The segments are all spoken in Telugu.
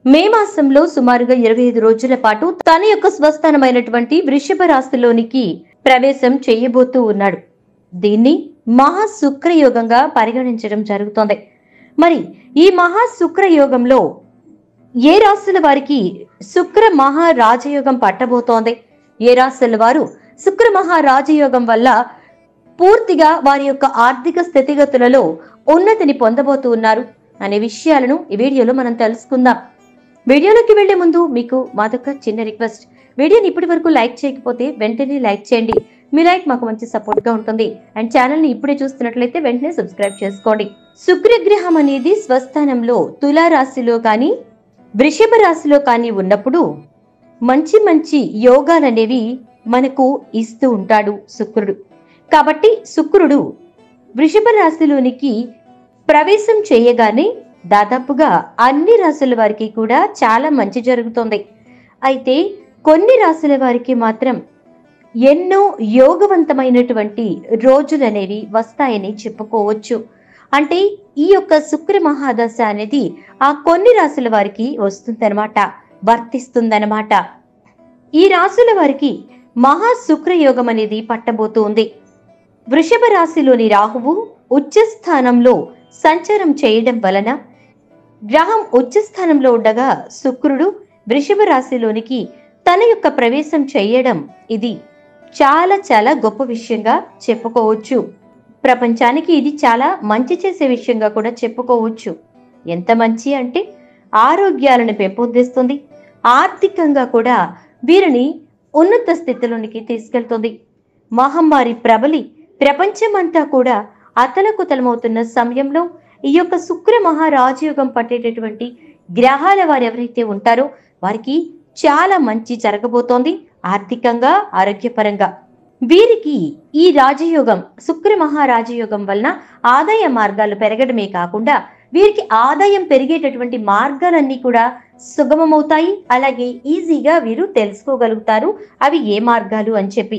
మే మాసంలో సుమారుగా ఇరవై ఐదు రోజుల పాటు తన యొక్క స్వస్థానమైనటువంటి వృషభ రాశిలోనికి ప్రవేశం చేయబోతూ ఉన్నాడు దీన్ని మహా శుక్రయోగంగా పరిగణించడం జరుగుతోంది మరి ఈ మహా శుక్రయోగంలో ఏ రాశుల వారికి శుక్ర మహా రాజయోగం పట్టబోతోంది ఏ రాశుల వారు శుక్ర మహా రాజయోగం వల్ల పూర్తిగా వారి యొక్క ఆర్థిక స్థితిగతులలో ఉన్నతిని పొందబోతూ ఉన్నారు అనే విషయాలను ఈ వీడియోలో మనం తెలుసుకుందాం వీడియోలోకి వెళ్లే ముందు మీకు మాదొక చిన్న రిక్వెస్ట్ వీడియోని ఇప్పటి వరకు లైక్ చేయకపోతే వెంటనే లైక్ చేయండి మీ లైక్ మాకు మంచి సపోర్ట్ గా ఉంటుంది అండ్ ఛానల్ ని ఇప్పుడే చూస్తున్నట్లయితే వెంటనే సబ్స్క్రైబ్ చేసుకోండి శుక్రగ్రహం అనేది స్వస్థానంలో తులా రాశిలో కానీ వృషభ రాశిలో కానీ ఉన్నప్పుడు మంచి మంచి యోగాలనేవి మనకు ఇస్తూ ఉంటాడు శుక్రుడు కాబట్టి శుక్రుడు వృషభ రాశిలోనికి ప్రవేశం చేయగానే దాదాపుగా అన్ని రాశుల వారికి కూడా చాలా మంచి జరుగుతుంది అయితే కొన్ని రాశుల వారికి మాత్రం ఎన్నో యోగవంతమైనటువంటి రోజులనేవి వస్తాయని చెప్పుకోవచ్చు అంటే ఈ యొక్క శుక్ర మహాదశ అనేది ఆ కొన్ని రాశుల వారికి వస్తుందన్నమాట వర్తిస్తుందన్నమాట ఈ రాశుల వారికి మహా శుక్రయోగం అనేది పట్టబోతుంది వృషభ రాశిలోని రాహువు ఉచ్చ స్థానంలో సంచారం చేయడం వలన గ్రహం ఉచ్చ స్థానంలో ఉండగా శుక్రుడు వృషభ రాశిలోనికి తన యొక్క ప్రవేశం చేయడం ఇది చాలా చాలా గొప్ప విషయంగా చెప్పుకోవచ్చు ప్రపంచానికి ఇది చాలా మంచి చేసే విషయంగా కూడా చెప్పుకోవచ్చు ఎంత మంచి అంటే ఆరోగ్యాలను పెంపొందిస్తుంది ఆర్థికంగా కూడా వీరిని ఉన్నత స్థితిలోనికి తీసుకెళ్తుంది మహమ్మారి ప్రబలి ప్రపంచమంతా కూడా అతలకుతలమవుతున్న సమయంలో ఈ యొక్క శుక్ర మహారాజయోగం పట్టేటటువంటి గ్రహాల వారు ఎవరైతే ఉంటారో వారికి చాలా మంచి జరగబోతోంది ఆర్థికంగా ఆరోగ్యపరంగా వీరికి ఈ రాజయోగం శుక్ర మహారాజయోగం వలన ఆదాయ మార్గాలు పెరగడమే కాకుండా వీరికి ఆదాయం పెరిగేటటువంటి మార్గాలన్నీ కూడా సుగమమవుతాయి అలాగే ఈజీగా వీరు తెలుసుకోగలుగుతారు అవి ఏ మార్గాలు అని చెప్పి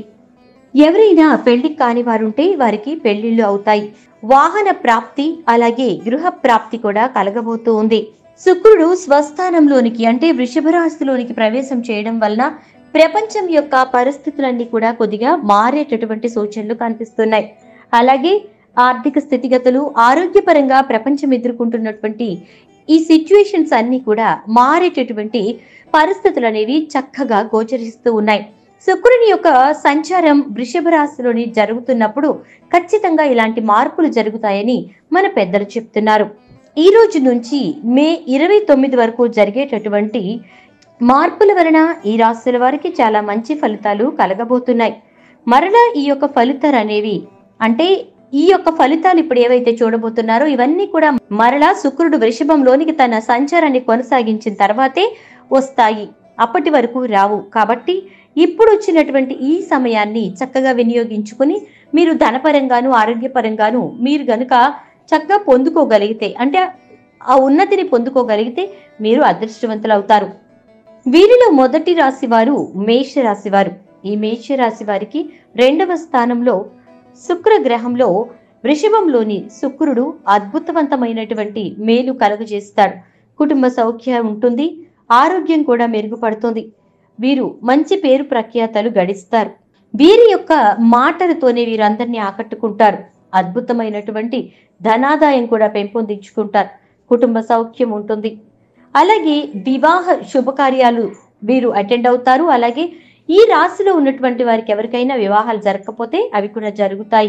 ఎవరైనా పెళ్లి కాని వారుంటే వారికి పెళ్లిళ్ళు అవుతాయి వాహన ప్రాప్తి అలాగే గృహ ప్రాప్తి కూడా కలగబోతూ ఉంది శుక్రుడు స్వస్థానంలోనికి అంటే వృషభ రాశిలోనికి ప్రవేశం చేయడం వలన ప్రపంచం యొక్క పరిస్థితులన్నీ కూడా కొద్దిగా మారేటటువంటి సూచనలు కనిపిస్తున్నాయి అలాగే ఆర్థిక స్థితిగతులు ఆరోగ్యపరంగా ప్రపంచం ఎదుర్కొంటున్నటువంటి ఈ సిచ్యువేషన్స్ అన్ని కూడా మారేటటువంటి పరిస్థితులు అనేవి చక్కగా గోచరిస్తూ ఉన్నాయి శుక్రుని యొక్క సంచారం వృషభ రాశిలోని జరుగుతున్నప్పుడు ఖచ్చితంగా ఇలాంటి మార్పులు జరుగుతాయని మన పెద్దలు చెప్తున్నారు ఈ రోజు నుంచి మే ఇరవై తొమ్మిది వరకు జరిగేటటువంటి మార్పుల వలన ఈ రాశుల వారికి చాలా మంచి ఫలితాలు కలగబోతున్నాయి మరలా ఈ యొక్క ఫలితాలు అనేవి అంటే ఈ యొక్క ఫలితాలు ఇప్పుడు ఏవైతే చూడబోతున్నారో ఇవన్నీ కూడా మరలా శుక్రుడు వృషభంలోనికి తన సంచారాన్ని కొనసాగించిన తర్వాతే వస్తాయి అప్పటి వరకు రావు కాబట్టి ఇప్పుడు వచ్చినటువంటి ఈ సమయాన్ని చక్కగా వినియోగించుకుని మీరు ధనపరంగాను ఆరోగ్యపరంగాను మీరు గనుక చక్కగా పొందుకోగలిగితే అంటే ఆ ఉన్నతిని పొందుకోగలిగితే మీరు అదృష్టవంతులు అవుతారు వీరిలో మొదటి రాశి వారు మేష రాశి వారు ఈ మేష రాశి వారికి రెండవ స్థానంలో శుక్ర గ్రహంలో వృషభంలోని శుక్రుడు అద్భుతవంతమైనటువంటి మేలు కలుగజేస్తాడు కుటుంబ సౌఖ్యం ఉంటుంది ఆరోగ్యం కూడా మెరుగుపడుతుంది వీరు మంచి పేరు ప్రఖ్యాతలు గడిస్తారు వీరి యొక్క మాటలతోనే వీరందరినీ ఆకట్టుకుంటారు అద్భుతమైనటువంటి ధనాదాయం కూడా పెంపొందించుకుంటారు కుటుంబ సౌఖ్యం ఉంటుంది అలాగే వివాహ శుభకార్యాలు వీరు అటెండ్ అవుతారు అలాగే ఈ రాశిలో ఉన్నటువంటి వారికి ఎవరికైనా వివాహాలు జరగకపోతే అవి కూడా జరుగుతాయి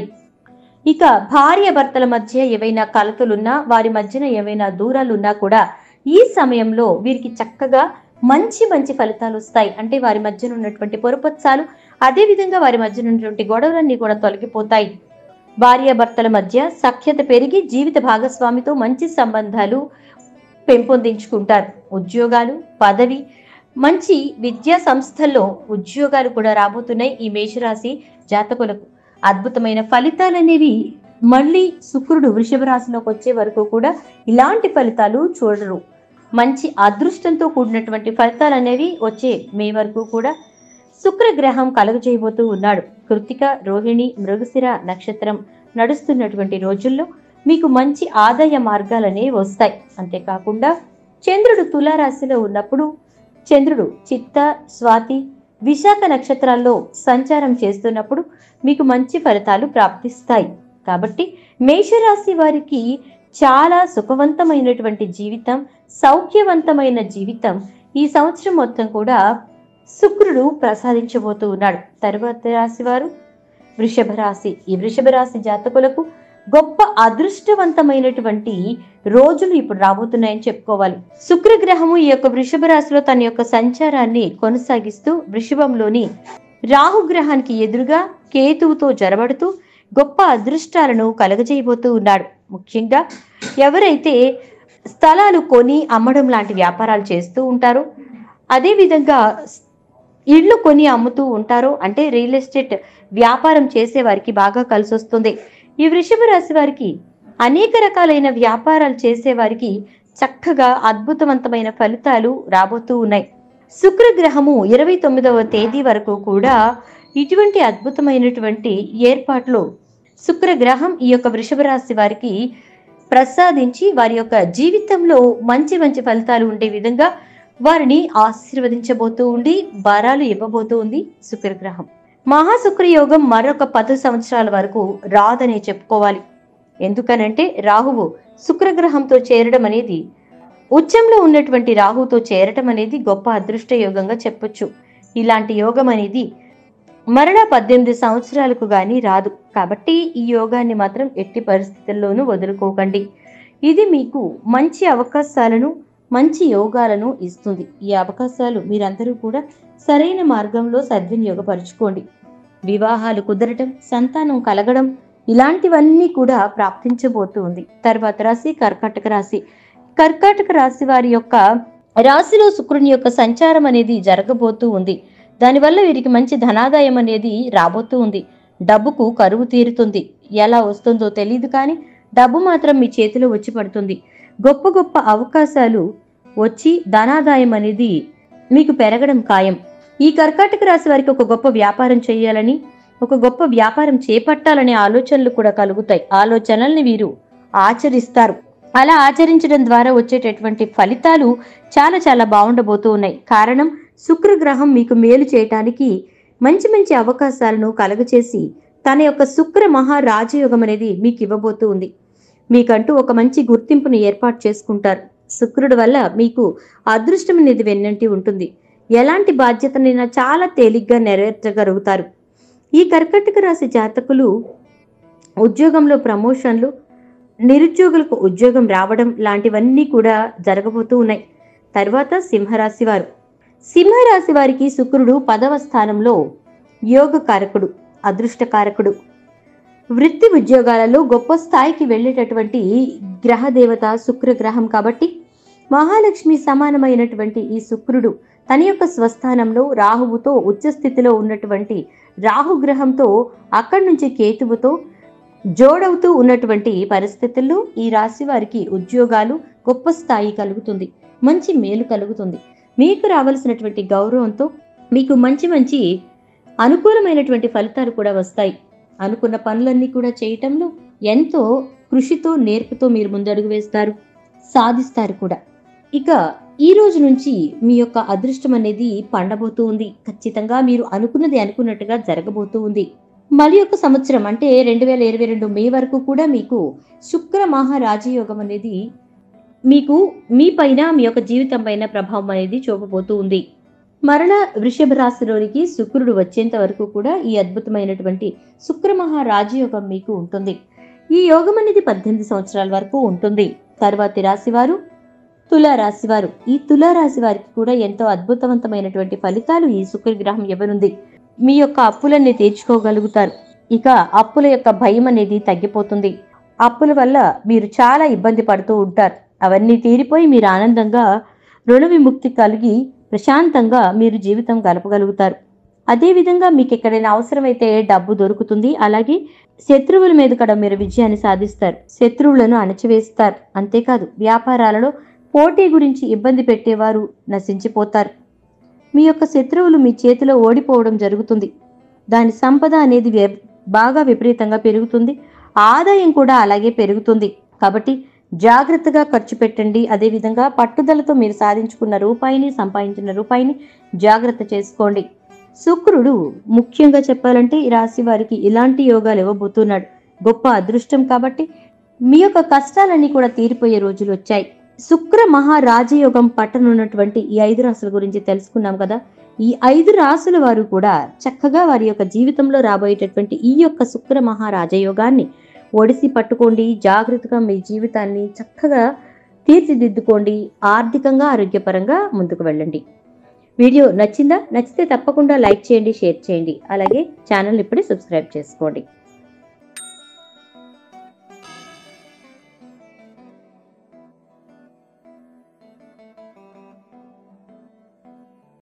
ఇక భార్య భర్తల మధ్య ఏవైనా కలతలున్నా వారి మధ్యన ఏవైనా దూరాలున్నా కూడా ఈ సమయంలో వీరికి చక్కగా మంచి మంచి ఫలితాలు వస్తాయి అంటే వారి మధ్యన ఉన్నటువంటి పొరపత్సాలు అదే విధంగా వారి మధ్యన ఉన్నటువంటి గొడవలన్నీ కూడా తొలగిపోతాయి భార్య భర్తల మధ్య సఖ్యత పెరిగి జీవిత భాగస్వామితో మంచి సంబంధాలు పెంపొందించుకుంటారు ఉద్యోగాలు పదవి మంచి విద్యా సంస్థల్లో ఉద్యోగాలు కూడా రాబోతున్నాయి ఈ మేషరాశి జాతకులకు అద్భుతమైన ఫలితాలు అనేవి మళ్ళీ శుక్రుడు వృషభ రాశిలోకి వచ్చే వరకు కూడా ఇలాంటి ఫలితాలు చూడరు మంచి అదృష్టంతో కూడినటువంటి ఫలితాలు అనేవి వచ్చే మే వరకు కూడా శుక్రగ్రహం కలుగజేయబోతూ ఉన్నాడు కృతిక రోహిణి మృగశిర నక్షత్రం నడుస్తున్నటువంటి రోజుల్లో మీకు మంచి ఆదాయ మార్గాలనేవి వస్తాయి అంతేకాకుండా చంద్రుడు తులారాశిలో ఉన్నప్పుడు చంద్రుడు చిత్త స్వాతి విశాఖ నక్షత్రాల్లో సంచారం చేస్తున్నప్పుడు మీకు మంచి ఫలితాలు ప్రాప్తిస్తాయి కాబట్టి మేషరాశి వారికి చాలా సుఖవంతమైనటువంటి జీవితం సౌఖ్యవంతమైన జీవితం ఈ సంవత్సరం మొత్తం కూడా శుక్రుడు ప్రసాదించబోతూ ఉన్నాడు తరువాత రాశి వారు వృషభ రాశి ఈ వృషభ రాశి జాతకులకు గొప్ప అదృష్టవంతమైనటువంటి రోజులు ఇప్పుడు రాబోతున్నాయని చెప్పుకోవాలి శుక్రగ్రహము ఈ యొక్క వృషభ రాశిలో తన యొక్క సంచారాన్ని కొనసాగిస్తూ వృషభంలోని రాహుగ్రహానికి ఎదురుగా కేతువుతో జరబడుతూ గొప్ప అదృష్టాలను కలగజేయబోతూ ఉన్నాడు ముఖ్యంగా ఎవరైతే స్థలాలు కొని అమ్మడం లాంటి వ్యాపారాలు చేస్తూ ఉంటారో అదేవిధంగా ఇళ్ళు కొని అమ్ముతూ ఉంటారో అంటే రియల్ ఎస్టేట్ వ్యాపారం చేసే వారికి బాగా కలిసి వస్తుంది ఈ వృషభ రాశి వారికి అనేక రకాలైన వ్యాపారాలు చేసే వారికి చక్కగా అద్భుతవంతమైన ఫలితాలు రాబోతూ ఉన్నాయి శుక్రగ్రహము ఇరవై తొమ్మిదవ తేదీ వరకు కూడా ఇటువంటి అద్భుతమైనటువంటి ఏర్పాట్లు శుక్రగ్రహం ఈ యొక్క వృషభ రాశి వారికి ప్రసాదించి వారి యొక్క జీవితంలో మంచి మంచి ఫలితాలు ఉండే విధంగా వారిని ఆశీర్వదించబోతూ ఉండి వరాలు ఇవ్వబోతూ ఉంది శుక్రగ్రహం మహాశుక్రయోగం మరొక పది సంవత్సరాల వరకు రాదనే చెప్పుకోవాలి ఎందుకనంటే రాహువు శుక్రగ్రహంతో చేరడం అనేది ఉచ్చంలో ఉన్నటువంటి రాహుతో చేరటం అనేది గొప్ప అదృష్ట యోగంగా చెప్పొచ్చు ఇలాంటి యోగం అనేది మరలా పద్దెనిమిది సంవత్సరాలకు గాని రాదు కాబట్టి ఈ యోగాన్ని మాత్రం ఎట్టి పరిస్థితుల్లోనూ వదులుకోకండి ఇది మీకు మంచి అవకాశాలను మంచి యోగాలను ఇస్తుంది ఈ అవకాశాలు మీరందరూ కూడా సరైన మార్గంలో సద్వినియోగపరుచుకోండి వివాహాలు కుదరటం సంతానం కలగడం ఇలాంటివన్నీ కూడా ప్రాప్తించబోతూ ఉంది తర్వాత రాశి కర్కాటక రాశి కర్కాటక రాశి వారి యొక్క రాశిలో శుక్రుని యొక్క సంచారం అనేది జరగబోతూ ఉంది దానివల్ల వీరికి మంచి ధనాదాయం అనేది రాబోతూ ఉంది డబ్బుకు కరువు తీరుతుంది ఎలా వస్తుందో తెలియదు కానీ డబ్బు మాత్రం మీ చేతిలో వచ్చి పడుతుంది గొప్ప గొప్ప అవకాశాలు వచ్చి ధనాదాయం అనేది మీకు పెరగడం ఖాయం ఈ కర్కాటక రాశి వారికి ఒక గొప్ప వ్యాపారం చేయాలని ఒక గొప్ప వ్యాపారం చేపట్టాలనే ఆలోచనలు కూడా కలుగుతాయి ఆలోచనల్ని వీరు ఆచరిస్తారు అలా ఆచరించడం ద్వారా వచ్చేటటువంటి ఫలితాలు చాలా చాలా బాగుండబోతూ ఉన్నాయి కారణం శుక్రగ్రహం మీకు మేలు చేయటానికి మంచి మంచి అవకాశాలను కలగచేసి తన యొక్క శుక్ర మహారాజయోగం అనేది మీకు ఇవ్వబోతూ ఉంది మీకంటూ ఒక మంచి గుర్తింపును ఏర్పాటు చేసుకుంటారు శుక్రుడి వల్ల మీకు అదృష్టం అనేది వెన్నంటి ఉంటుంది ఎలాంటి బాధ్యతనైనా చాలా తేలిగ్గా నెరవేర్చగలుగుతారు ఈ కర్కటక రాశి జాతకులు ఉద్యోగంలో ప్రమోషన్లు నిరుద్యోగులకు ఉద్యోగం రావడం లాంటివన్నీ కూడా జరగబోతూ ఉన్నాయి తర్వాత సింహరాశి వారు సింహరాశి వారికి శుక్రుడు పదవ స్థానంలో యోగ కారకుడు అదృష్ట కారకుడు వృత్తి ఉద్యోగాలలో గొప్ప స్థాయికి వెళ్ళేటటువంటి గ్రహ దేవత శుక్ర గ్రహం కాబట్టి మహాలక్ష్మి సమానమైనటువంటి ఈ శుక్రుడు తన యొక్క స్వస్థానంలో రాహువుతో ఉచ్చ స్థితిలో ఉన్నటువంటి రాహుగ్రహంతో అక్కడి నుంచి కేతువుతో జోడవుతూ ఉన్నటువంటి పరిస్థితుల్లో ఈ రాశి వారికి ఉద్యోగాలు గొప్ప స్థాయి కలుగుతుంది మంచి మేలు కలుగుతుంది మీకు రావాల్సినటువంటి గౌరవంతో మీకు మంచి మంచి అనుకూలమైనటువంటి ఫలితాలు కూడా వస్తాయి అనుకున్న పనులన్నీ కూడా చేయటంలో ఎంతో కృషితో నేర్పుతో మీరు ముందడుగు వేస్తారు సాధిస్తారు కూడా ఇక ఈ రోజు నుంచి మీ యొక్క అదృష్టం అనేది పండబోతూ ఉంది ఖచ్చితంగా మీరు అనుకున్నది అనుకున్నట్టుగా జరగబోతూ ఉంది మరి యొక్క సంవత్సరం అంటే రెండు వేల ఇరవై రెండు మే వరకు కూడా మీకు శుక్ర మహారాజయోగం అనేది మీకు మీ పైన మీ యొక్క జీవితం పైన ప్రభావం అనేది చూపబోతూ ఉంది మరణ వృషభ రాశిలోనికి శుక్రుడు వచ్చేంత వరకు కూడా ఈ అద్భుతమైనటువంటి శుక్ర మహారాజయోగం మీకు ఉంటుంది ఈ యోగం అనేది పద్దెనిమిది సంవత్సరాల వరకు ఉంటుంది తర్వాతి రాశి వారు తులారాశి వారు ఈ తులారాశి వారికి కూడా ఎంతో అద్భుతవంతమైనటువంటి ఫలితాలు ఈ శుక్రగ్రహం ఇవ్వనుంది మీ యొక్క అప్పులన్నీ తీర్చుకోగలుగుతారు ఇక అప్పుల యొక్క భయం అనేది తగ్గిపోతుంది అప్పుల వల్ల మీరు చాలా ఇబ్బంది పడుతూ ఉంటారు అవన్నీ తీరిపోయి మీరు ఆనందంగా రుణ విముక్తి కలిగి ప్రశాంతంగా మీరు జీవితం గడపగలుగుతారు అదేవిధంగా మీకు ఎక్కడైనా అవసరమైతే డబ్బు దొరుకుతుంది అలాగే శత్రువుల మీద కూడా మీరు విజయాన్ని సాధిస్తారు శత్రువులను అణచివేస్తారు అంతేకాదు వ్యాపారాలలో పోటీ గురించి ఇబ్బంది పెట్టేవారు నశించిపోతారు మీ యొక్క శత్రువులు మీ చేతిలో ఓడిపోవడం జరుగుతుంది దాని సంపద అనేది వ్య- బాగా విపరీతంగా పెరుగుతుంది ఆదాయం కూడా అలాగే పెరుగుతుంది కాబట్టి జాగ్రత్తగా ఖర్చు పెట్టండి అదేవిధంగా పట్టుదలతో మీరు సాధించుకున్న రూపాయిని సంపాదించిన రూపాయిని జాగ్రత్త చేసుకోండి శుక్రుడు ముఖ్యంగా చెప్పాలంటే ఈ రాశి వారికి ఇలాంటి యోగాలు ఇవ్వబోతున్నాడు గొప్ప అదృష్టం కాబట్టి మీ యొక్క కష్టాలన్నీ కూడా తీరిపోయే రోజులు వచ్చాయి శుక్ర మహారాజయోగం పట్టనున్నటువంటి ఈ ఐదు రాసుల గురించి తెలుసుకున్నాం కదా ఈ ఐదు రాసుల వారు కూడా చక్కగా వారి యొక్క జీవితంలో రాబోయేటటువంటి ఈ యొక్క శుక్ర మహారాజయోగాన్ని ఒడిసి పట్టుకోండి జాగ్రత్తగా మీ జీవితాన్ని చక్కగా తీర్చిదిద్దుకోండి ఆర్థికంగా ఆరోగ్యపరంగా ముందుకు వెళ్ళండి వీడియో నచ్చిందా నచ్చితే తప్పకుండా లైక్ చేయండి షేర్ చేయండి అలాగే ఛానల్ ఇప్పుడే సబ్స్క్రైబ్ చేసుకోండి